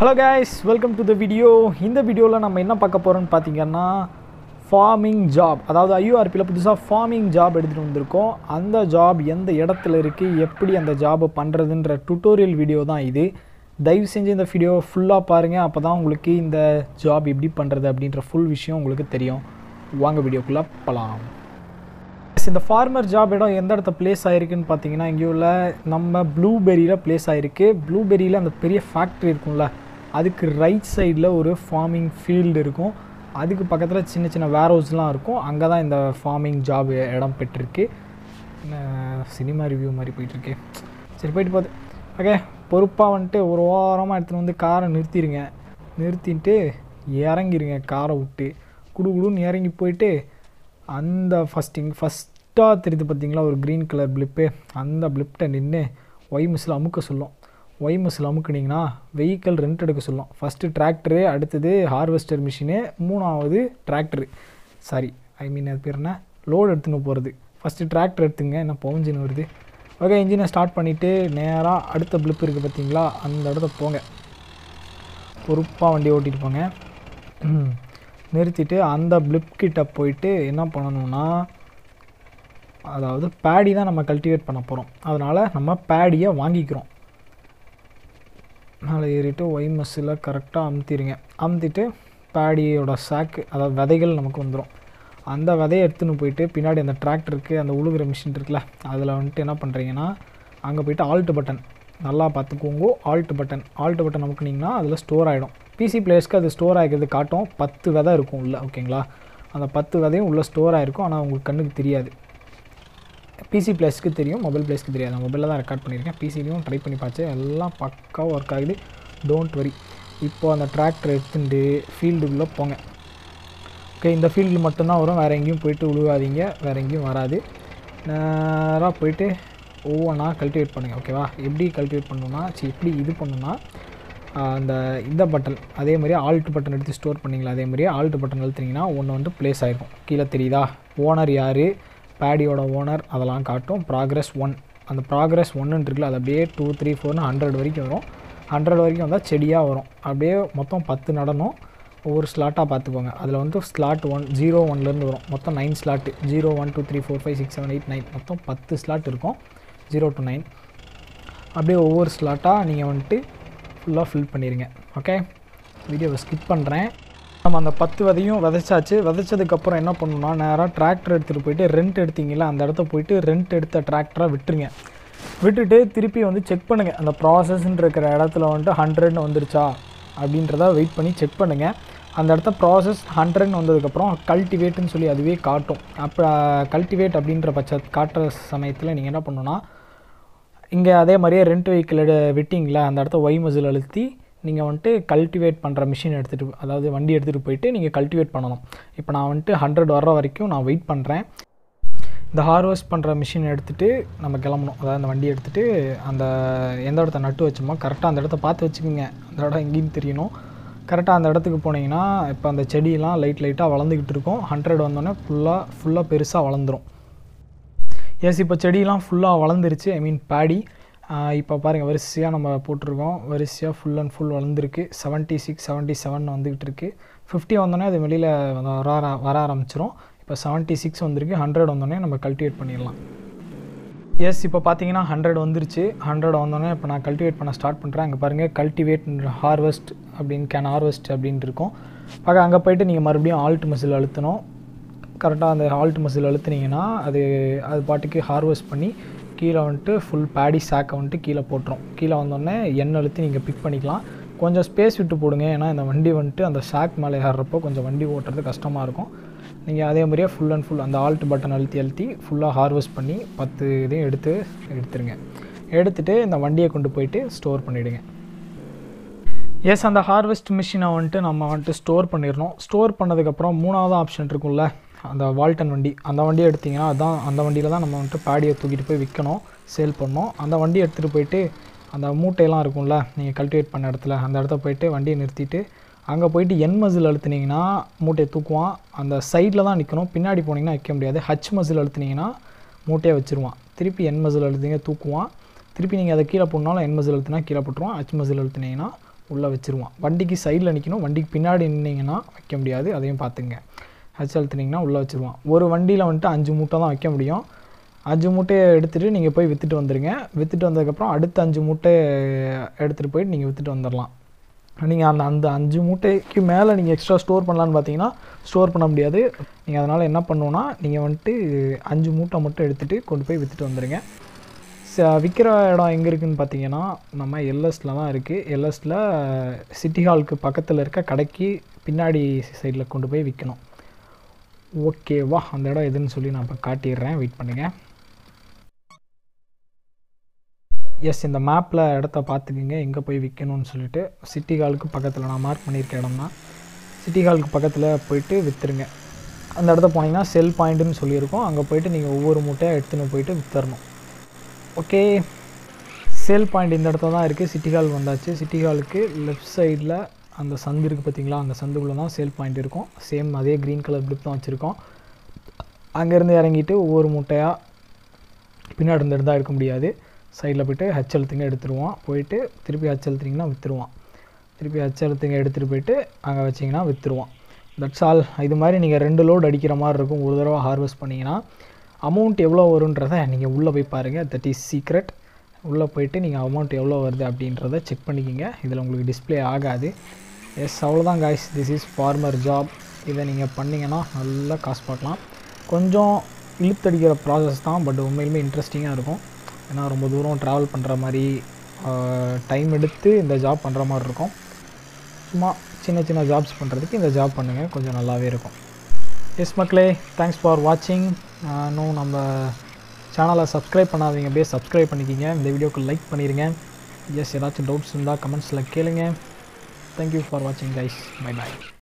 Hello guys welcome to the video இந்த வீடியோவில் நம்ம என்ன பார்க்க போகிறோம்னு பார்த்தீங்கன்னா ஃபார்மிங் ஜாப் அதாவது ஐயூஆர்பியில் புதுசாக ஃபார்மிங் ஜாப் எடுத்துகிட்டு வந்திருக்கோம் அந்த ஜாப் எந்த இடத்துல இருக்குது எப்படி அந்த ஜாபை பண்ணுறதுன்ற டுட்டோரியல் வீடியோ தான் இது தயவு செஞ்சு இந்த வீடியோ ஃபுல்லாக பாருங்கள் அப்போ தான் உங்களுக்கு இந்த ஜாப் எப்படி பண்ணுறது அப்படின்ற ஃபுல் விஷயம் உங்களுக்கு தெரியும் வாங்க வீடியோக்குள்ளே போகலாம் Yes, இந்த ஃபார்மர் ஜாப் இடம் எந்த இடத்துல பிளேஸ் ஆயிருக்குன்னு பார்த்தீங்கன்னா இங்கே உள்ள நம்ம ப்ளூபெரியில் பிளேஸ் ஆயிருக்கு ப்ளூபெரியில் அந்த பெரிய ஃபேக்ட்ரி இருக்கும்ல அதுக்கு ரைட் சைடில் ஒரு ஃபார்மிங் ஃபீல்டு இருக்கும் அதுக்கு பக்கத்தில் சின்ன சின்ன வேர்ஹவுஸ்லாம் இருக்கும் அங்கே தான் இந்த ஃபார்மிங் ஜாப் இடம் பெற்றிருக்கு சினிமா ரிவ்யூ மாதிரி போயிட்டுருக்கு சரி போயிட்டு போகுது ஓகே பொறுப்பாக வந்துட்டு ஒரு வாரமாக எடுத்துகிட்டு வந்து காரை நிறுத்திடுங்க நிறுத்திட்டு இறங்கிருங்க காரை விட்டு குடு குடுன்னு இறங்கி போயிட்டு அந்த ஃபஸ்ட்டிங் ஃபஸ்ட்டாக தெரியுது பார்த்தீங்களா ஒரு க்ரீன் கலர் பிளிப்பு அந்த பிளிப்ட்ட நின்று ஒய் மிஸ்ஸில் அமுக்க சொல்லும் ஒய் மிஸ்ஸில் அமுக்குனிங்கன்னா வெஹிக்கல் ரெண்ட் எடுக்க சொல்லும் ஃபஸ்ட்டு டிராக்டரு அடுத்தது ஹார்வெஸ்டர் மிஷினு மூணாவது டிராக்டரு சாரி ஐ மீன் அது பேர் என்ன லோடு எடுத்துன்னு போகிறது ஃபஸ்ட்டு டிராக்டர் எடுத்துங்க என்ன பவுஞ்சின் வருது ஓகே இன்ஜினை ஸ்டார்ட் பண்ணிவிட்டு நேராக அடுத்த பிளிப் இருக்குது பார்த்தீங்களா அந்த இடத்த போங்க பொறுப்பாக வண்டி ஓட்டிட்டு போங்க ம். நிறுத்திட்டு அந்த பிளிப் கிட்ட போயிட்டு என்ன பண்ணணும்னா அதாவது பேடி தான் நம்ம கல்டிவேட் பண்ண போகிறோம் அதனால் நம்ம பேடியை வாங்கிக்கிறோம் மேலே ஏறிட்டு ஒய் மஸ்ஸில் கரெக்டாக அமுத்திடுங்க அமுத்திட்டு பேடியோட சாக்கு அதாவது விதைகள் நமக்கு வந்துடும் அந்த விதையை எடுத்துன்னு போயிட்டு பின்னாடி அந்த டிராக்டருக்கு அந்த உழுகுற மிஷின் இருக்குல்ல அதில் வந்துட்டு என்ன பண்ணுறீங்கன்னா அங்கே போயிட்டு ஆல்ட் பட்டன் நல்லா பார்த்துக்கோங்க ஆல்ட் பட்டன் ஆல்ட் பட்டன் அமுக்குனிங்கன்னா அதில் ஸ்டோர் ஆகிடும் பிசி பிளேயர்ஸ்க்கு அது ஸ்டோர் ஆகிக்கிறது காட்டும் பத்து விதை இருக்கும் உள்ள ஓகேங்களா அந்த பத்து விதையும் உள்ளே ஸ்டோர் ஆகிருக்கும் ஆனால் உங்களுக்கு கண்ணுக்கு தெரியாது பிசி பிளேஸ்க்கு தெரியும் மொபைல் பிளேஸ்க்கு தெரியாது நான் மொபைலில் தான் ரெக்கார்ட் பண்ணியிருக்கேன் பிசிலையும் ட்ரை பண்ணி பார்த்து எல்லாம் பக்காவாக ஒர்க் ஆகுது டோன்ட் வரி இப்போ அந்த டிராக்டர் எடுத்துட்டு ஃபீல்டுக்குள்ளே போங்க ஓகே இந்த ஃபீல்டில் மட்டும்தான் வரும் வேறு எங்கேயும் போயிட்டு உழுவாதீங்க வேறு எங்கேயும் வராது நேராக போயிட்டு ஒவ்வொன்றா கல்டிவேட் பண்ணுங்கள் ஓகேவா எப்படி கல்டிவேட் பண்ணணும்னா சரி எப்படி இது பண்ணணும்னா ஆஹ், அந்த இந்த பட்டன் அதே மாதிரி ஆல்ட் பட்டன் எடுத்து ஸ்டோர் பண்ணிங்களா அதே மாதிரி ஆல்ட் பட்டன் அழுத்தினீங்கன்னா ஒன்று வந்து ப்ளேஸ் ஆகிருக்கும் கீழே தெரியுதா ஓனர் யார் பேடியோட ஓனர் அதெல்லாம் காட்டும் ப்ராக்ரஸ் ஒன் அந்த ப்ராக்ரஸ் ஒன்றுன்னு இருக்குல்ல அது அப்படியே டூ த்ரீ ஃபோர்னு ஹண்ட்ரட் வரைக்கும் வரும் ஹண்ட்ரட் வரைக்கும் வந்தால் செடியாக வரும் அப்படியே மொத்தம் பத்து நடணும் ஒவ்வொரு ஸ்லாட்டாக பார்த்துக்கோங்க அதில் வந்து ஸ்லாட் ஒன் ஜீரோ ஒன்லேருந்து வரும் மொத்தம் nine slot zero one two three four five six seven eight nine மொத்தம் பத்து ஸ்லாட் இருக்கும் ஜீரோ டு நைன் அப்படியே ஒவ்வொரு ஸ்லாட்டாக நீங்கள் வந்துட்டு ஃபுல்லாக ஃபில் பண்ணிடுங்க ஓகே வீடியோவை ஸ்கிப் பண்ணுறேன் நம்ம அந்த பத்து விதையும் விதைச்சாச்சு விதைச்சதுக்கப்புறம் என்ன பண்ணணும்னா நேராக டிராக்டர் எடுத்துகிட்டு போயிட்டு ரெண்ட் எடுத்தீங்களா அந்த இடத்த போயிட்டு ரெண்ட் எடுத்த டிராக்டரை விட்டுருங்க விட்டுட்டு திருப்பி வந்து செக் பண்ணுங்கள் அந்த ப்ராசஸ்ன்னு இருக்கிற இடத்துல வந்துட்டு ஹண்ட்ரட்னு வந்துருச்சா அப்படின்றத வெயிட் பண்ணி செக் பண்ணுங்கள் அந்த இடத்த ப்ராசஸ் ஹண்ட்ரட்னு வந்ததுக்கப்புறம் கல்டிவேட்னு சொல்லி அதுவே காட்டும் அப்போ கல்டிவேட் அப்படின்ற பட்ச காட்டுற சமயத்தில் நீங்கள் என்ன பண்ணணும்னா இங்கே அதே மாதிரியே ரெண்ட் வெஹிக்கிள் எடு விட்டிங்களா அந்த இடத்த ஒய் மசில் அழுத்தி நீங்கள் வந்துட்டு கல்டிவேட் பண்ணுற மிஷின் எடுத்துகிட்டு அதாவது வண்டி எடுத்துகிட்டு போயிட்டு நீங்கள் கல்டிவேட் பண்ணணும் இப்போ நான் வந்துட்டு ஹண்ட்ரட் வர்ற வரைக்கும் நான் வெயிட் பண்ணுறேன் இந்த ஹார்வெஸ்ட் பண்ணுற மிஷின் எடுத்துகிட்டு நம்ம கிளம்பணும் அதாவது அந்த வண்டி எடுத்துகிட்டு அந்த எந்த இடத்த நட்டு வச்சோமோ கரெக்டாக அந்த இடத்த பார்த்து வச்சுக்கோங்க அந்த இடம் எங்கேயும் தெரியணும் கரெக்டாக அந்த இடத்துக்கு போனீங்கன்னா இப்போ அந்த செடியெல்லாம் லைட் லைட்டாக வளர்ந்துக்கிட்டு இருக்கும் ஹண்ட்ரட் வந்தோடனே ஃபுல்லாக ஃபுல்லாக பெருசாக வளர்ந்துரும் எஸ் இப்போ செடியெல்லாம் ஃபுல்லாக வளர்ந்துருச்சு ஐ மீன் பேடி இப்போ பாருங்கள் வரிசையாக நம்ம போட்டிருக்கோம் வரிசையாக ஃபுல் அண்ட் ஃபுல் வளர்ந்துருக்கு செவன்ட்டி சிக்ஸ் செவன்ட்டி செவன் வந்துக்கிட்டு இருக்குது ஃபிஃப்டி வந்தோடனே அது வெளியில் வர ஆர- வர ஆரம்பிச்சிரும் இப்போ செவன்ட்டி சிக்ஸ் வந்திருக்கு ஹண்ட்ரட் வந்தோடனே நம்ம கல்டிவேட் பண்ணிடலாம் எஸ் இப்போ பார்த்தீங்கன்னா ஹண்ட்ரட் வந்துருச்சு ஹண்ட்ரட் வந்தோடனே இப்போ நான் கல்டிவேட் பண்ண ஸ்டார்ட் பண்ணுறேன் அங்கே பாருங்கள் கல்டிவேட் ஹார்வெஸ்ட் அப்படின்னு கேன் ஹார்வெஸ்ட் அப்படின்ட்டு இருக்கும் பார்க்க அங்கே போயிட்டு நீங்கள் மறுபடியும் ஆல்ட் மசில் அழுத்தணும் கரெக்டாக அந்த ஆல்ட் மசில் அழுத்துனீங்கன்னா அது அது பாட்டுக்கு ஹார்வெஸ்ட் பண்ணி கீழே வந்துட்டு ஃபுல் பேடி சாக்கை வந்துட்டு கீழே போட்டுரும் கீழே வந்தோடனே எண்ணெய் அழுத்தி நீங்கள் பிக் பண்ணிக்கலாம் கொஞ்சம் ஸ்பேஸ் விட்டு போடுங்க ஏன்னா இந்த வண்டி வந்துட்டு அந்த சாக் மேலே ஏறுறப்போ கொஞ்சம் வண்டி ஓட்டுறது கஷ்டமாக இருக்கும் நீங்கள் அதே மாதிரியே ஃபுல் அண்ட் ஃபுல் அந்த ஆல்ட் பட்டன் அழுத்தி அழுத்தி ஃபுல்லாக ஹார்வெஸ்ட் பண்ணி பத்து இதையும் எடுத்து எடுத்துருங்க எடுத்துகிட்டு இந்த வண்டியை கொண்டு போயிட்டு ஸ்டோர் பண்ணிவிடுங்க எஸ் அந்த ஹார்வெஸ்ட் மிஷினை வந்துட்டு நம்ம வந்துட்டு ஸ்டோர் பண்ணிடணும் ஸ்டோர் பண்ணதுக்கப்புறம் மூணாவது ஆப்ஷன் இருக்கும்ல அந்த வால்டன் வண்டி அந்த வண்டியை எடுத்திங்கன்னா அதான் அந்த வண்டியில் தான் நம்ம வந்துட்டு பேடியை தூக்கிட்டு போய் விற்கணும் சேல் பண்ணணும் அந்த வண்டியை எடுத்துகிட்டு போயிட்டு அந்த மூட்டையெல்லாம் இருக்கும்ல நீங்கள் கல்டிவேட் பண்ண இடத்துல அந்த இடத்த போயிட்டு வண்டியை நிறுத்திட்டு அங்கே போயிட்டு என் மசில் அழுத்துனீங்கன்னா மூட்டையை தூக்குவான் அந்த சைடில் தான் நிற்கணும் பின்னாடி போனீங்கன்னா வைக்க முடியாது ஹச் மசில் அழுத்துனீங்கன்னா மூட்டையை வச்சுருவான் திருப்பி என் மசில் அழுத்துங்க தூக்குவான் திருப்பி நீங்கள் அதை கீழே போடனாலும் என் மசில் அழுத்தினா கீழே போட்டுருவான் ஹச் மசில் அழுத்துனீங்கன்னா உள்ளே வச்சுருவான் வண்டிக்கு சைடில் நிற்கணும் வண்டிக்கு பின்னாடி நின்னீங்கன்னா வைக்க முடியாது அதையும் பார்த்துங்க ஹச் அழுத்துனீங்கன்னா உள்ளே வச்சுருவான் ஒரு வண்டியில் வந்துட்டு அஞ்சு மூட்டை தான் வைக்க முடியும் அஞ்சு மூட்டையை எடுத்துகிட்டு நீங்கள் போய் விற்றுட்டு வந்துடுங்க விற்றுட்டு வந்ததுக்கப்புறம் அடுத்த அஞ்சு மூட்டை எடுத்துகிட்டு போயிட்டு நீங்கள் விற்றுட்டு வந்துடலாம் நீங்கள் அந்த அந்த அஞ்சு மூட்டைக்கு மேலே நீங்கள் எக்ஸ்ட்ரா ஸ்டோர் பண்ணலான்னு பார்த்தீங்கன்னா ஸ்டோர் பண்ண முடியாது நீங்கள் அதனால் என்ன பண்ணுவோன்னா நீங்கள் வந்துட்டு அஞ்சு மூட்டை மட்டும் எடுத்துகிட்டு கொண்டு போய் விற்றுட்டு வந்துடுங்க ச- விற்கிற இடம் எங்கே இருக்குதுன்னு பார்த்தீங்கன்னா நம்ம எல்எஸில் தான் இருக்குது எல்எஸில் சிட்டி ஹாலுக்கு பக்கத்தில் இருக்க கடைக்கு பின்னாடி சைடில் கொண்டு போய் விற்கணும் ஓகேவா அந்த இடம் எதுன்னு சொல்லி நான் இப்போ காட்டிடுறேன் வெயிட் பண்ணுங்கள் எஸ் இந்த மேப்பில் இடத்த பார்த்துக்குங்க எங்கே போய் விற்கணும்னு சொல்லிட்டு சிட்டி ஹாலுக்கு பக்கத்தில் நான் மார்க் பண்ணியிருக்க இடம் தான் சிட்டி ஹாலுக்கு பக்கத்தில் போயிட்டு விற்றுருங்க அந்த இடத்த போனீங்கன்னா செல் பாயிண்ட்டுன்னு சொல்லியிருக்கோம் அங்கே போயிட்டு நீங்கள் ஒவ்வொரு மூட்டையாக எடுத்துன்னு போயிட்டு விற்றுறணும் ஓகே சேல் பாயிண்ட் இந்த இடத்துல தான் இருக்குது சிட்டி ஹால் வந்தாச்சு சிட்டி ஹாலுக்கு லெஃப்ட் சைடில் அந்த சந்து இருக்குது பார்த்தீங்களா அந்த சந்துக்குள்ளே தான் சேல் பாயிண்ட் இருக்கும் சேம் அதே க்ரீன் கலர் பிளிப் தான் வச்சுருக்கோம் அங்கேருந்து இறங்கிட்டு ஒவ்வொரு மூட்டையாக பின்னாடி இருந்து இருந்தால் எடுக்க முடியாது சைடில் போயிட்டு ஹச் அழுத்துங்க எடுத்துருவான் போயிட்டு திருப்பி ஹச் அழுத்துனீங்கன்னா விற்றுருவான் திருப்பி ஹச் அழுத்துங்க எடுத்துகிட்டு போயிட்டு அங்கே வச்சிங்கன்னா விற்றுருவான் தட்ஸ் ஆல் இது மாதிரி நீங்கள் ரெண்டு லோட் அடிக்கிற மாதிரி இருக்கும் ஒரு தடவை ஹார்வெஸ்ட் பண்ணிங்கன்னா அமௌண்ட் எவ்வளோ வருன்றதை நீங்கள் உள்ளே போய் பாருங்கள் தட் இஸ் சீக்ரெட் உள்ளே போயிட்டு நீங்கள் அமௌண்ட் எவ்வளோ வருது அப்படின்றத செக் பண்ணிக்கிங்க இதில் உங்களுக்கு டிஸ்ப்ளே ஆகாது எஸ் அவ்வளோதான் guys this is farmer job இதை நீங்கள் பண்ணிங்கன்னா நல்லா காசு பார்க்கலாம் கொஞ்சம் இழுத்தடிக்கிற ப்ராசஸ் தான் பட் உண்மையிலுமே இன்ட்ரெஸ்டிங்காக இருக்கும் ஏன்னா ரொம்ப தூரம் ட்ராவல் பண்ணுற மாதிரி டைம் எடுத்து இந்த ஜாப் பண்ணுற மாதிரி இருக்கும் சும்மா சின்ன சின்ன ஜாப்ஸ் பண்ணுறதுக்கு இந்த ஜாப் பண்ணுங்கள் கொஞ்சம் நல்லாவே இருக்கும் எஸ் மக்களே தேங்க்ஸ் ஃபார் வாட்சிங் இன்னும் நம்ம சேனலை சப்ஸ்கிரைப் பண்ணாதீங்க அப்படியே சப்ஸ்கிரைப் பண்ணிக்கிங்க இந்த வீடியோக்கு லைக் பண்ணிடுங்க எஸ் ஏதாச்சும் டவுட்ஸ் இருந்தால் கமெண்ட்ஸில் கேளுங்க தேங்க்யூ ஃபார் வாட்சிங் கைஸ் பை பாய்